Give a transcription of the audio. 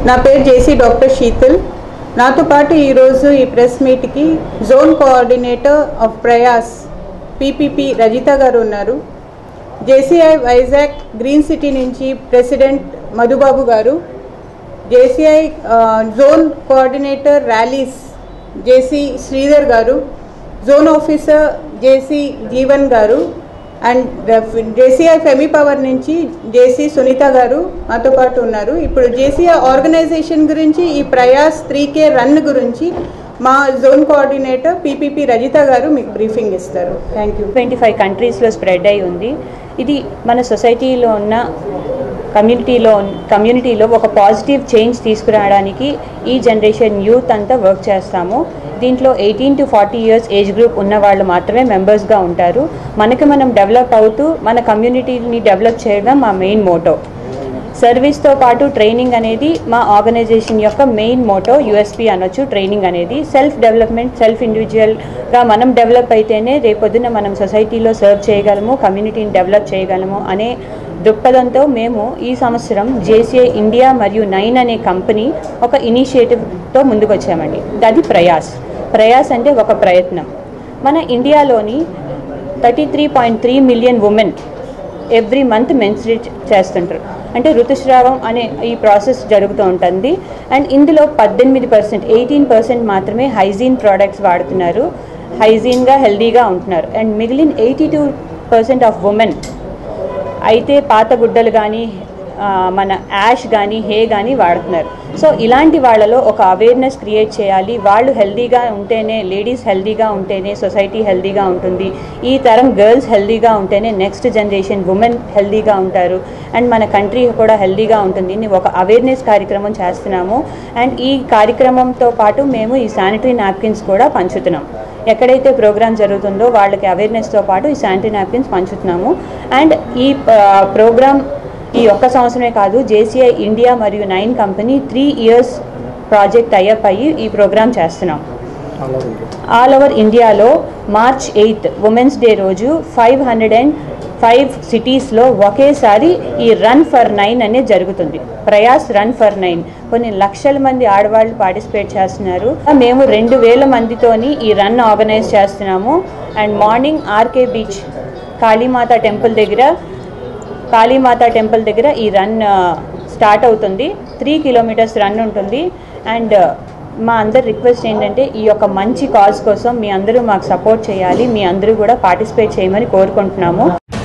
నా పేరు జేసీ డాక్టర్ శీతల్ నాతో పాటు ఈరోజు ఈ ప్రెస్ మీట్కి zone coordinator of Prayas PPP Rajitha garu ఉన్నారు జేసీఐ వైజాగ్ గ్రీన్ సిటీ నుంచి president Madhubabu garu JCI zone coordinator rallies JC Sridhar garu zone officer జేసీ జీవన్ గారు అండ్ జేసీఐ ఫెమి పవర్ నుంచి జేసీ సునీత గారు మాతో పాటు ఉన్నారు ఇప్పుడు జేసీఐ ఆర్గనైజేషన్ గురించి ఈ ప్రయాస్ త్రీ కే రన్ గురించి మా జోన్ కోఆర్డినేటర్ పీపీపీ రజిత గారు మీకు బ్రీఫింగ్ ఇస్తారు థ్యాంక్ యూ ట్వంటీ ఫైవ్ కంట్రీస్లో స్ప్రెడ్ అయి ఉంది ఇది మన సొసైటీలో ఉన్న కమ్యూనిటీలో కమ్యూనిటీలో ఒక పాజిటివ్ చేంజ్ తీసుకురావడానికి ఈ జనరేషన్ యూత్ అంతా వర్క్ చేస్తాము దీంట్లో eighteen to forty years age group ఉన్న వాళ్ళు మాత్రమే మెంబర్స్గా ఉంటారు మనకి మనం డెవలప్ అవుతూ మన కమ్యూనిటీని డెవలప్ చేయడం మా మెయిన్ మోటో సర్వీస్తో పాటు ట్రైనింగ్ అనేది మా ఆర్గనైజేషన్ యొక్క మెయిన్ మోటో యూఎస్పీ అనొచ్చు ట్రైనింగ్ అనేది సెల్ఫ్ డెవలప్మెంట్ సెల్ఫ్ ఇండివిజువల్గా మనం డెవలప్ అయితేనే రేపొద్దున మనం సొసైటీలో సర్వ్ చేయగలము కమ్యూనిటీని డెవలప్ చేయగలము అనే దృక్పథంతో మేము ఈ సంవత్సరం జేసీఐ ఇండియా మరియు నైన్ అనే కంపెనీ ఒక ఇనిషియేటివ్తో ముందుకు వచ్చామండి అది ప్రయాస్ ప్రయాస్ అంటే ఒక ప్రయత్నం మన ఇండియాలోని thirty three point three million women every month menstruate చేస్తుంటారు అంటే ఋతుస్రావం అనే ఈ ప్రాసెస్ జరుగుతూ ఉంటుంది అండ్ ఇందులో పద్దెనిమిది పర్సెంట్ ఎయిటీన్ పర్సెంట్ మాత్రమే హైజీన్ ప్రోడక్ట్స్ వాడుతున్నారు హైజీన్గా హెల్దీగా ఉంటున్నారు అండ్ మిగిలిన eighty two percent of women అయితే పాత గుడ్డలు కానీ మన యాష్ కానీ హే కానీ వాడుతున్నారు సో ఇలాంటి వాళ్ళలో ఒక అవేర్నెస్ క్రియేట్ చేయాలి వాళ్ళు హెల్దీగా ఉంటేనే లేడీస్ హెల్దీగా ఉంటేనే సొసైటీ హెల్దీగా ఉంటుంది ఈ తరం గర్ల్స్ హెల్దీగా ఉంటేనే నెక్స్ట్ జనరేషన్ ఉమెన్ హెల్దీగా ఉంటారు అండ్ మన కంట్రీ కూడా హెల్దీగా ఉంటుంది అని ఒక అవేర్నెస్ కార్యక్రమం చేస్తున్నాము అండ్ ఈ కార్యక్రమంతో పాటు మేము ఈ శానిటరీ నాప్కిన్స్ కూడా పంచుతున్నాం ఎక్కడైతే ప్రోగ్రామ్ జరుగుతుందో వాళ్ళకి అవేర్నెస్తో పాటు ఈ శానిటరీ నాప్కిన్స్ పంచుతున్నాము అండ్ ఈ ప్రోగ్రామ్ ఈ ఒక్క సంవత్సరమే కాదు జేసీఐ ఇండియా మరియు nine company three years project అయ్యప్ అయ్యి ఈ ప్రోగ్రామ్ చేస్తున్నాం ఆల్ ఓవర్ ఇండియాలో మార్చ్ ఎయిత్ ఉమెన్స్ డే రోజు ఫైవ్ హండ్రెడ్ అండ్ ఫైవ్ సిటీస్లో ఒకేసారి ఈ రన్ ఫర్ నైన్ అనేది జరుగుతుంది ప్రయాస్ రన్ ఫర్ నైన్ కొన్ని లక్షల మంది ఆడవాళ్ళు పార్టిసిపేట్ చేస్తున్నారు మేము రెండు వేల మందితోని ఈ రన్ ఆర్గనైజ్ చేస్తున్నాము and morning RK beach Kalimata temple దగ్గర కాళీమాత టెంపుల్ దగ్గర ఈ రన్ స్టార్ట్ అవుతుంది త్రీ కిలోమీటర్స్ రన్ ఉంటుంది అండ్ మా అందరి రిక్వెస్ట్ ఏంటంటే ఈ యొక్క మంచి కాజ్ కోసం మీ అందరూ మాకు సపోర్ట్ చేయాలి మీ అందరూ కూడా పార్టిసిపేట్ చేయమని కోరుకుంటున్నాము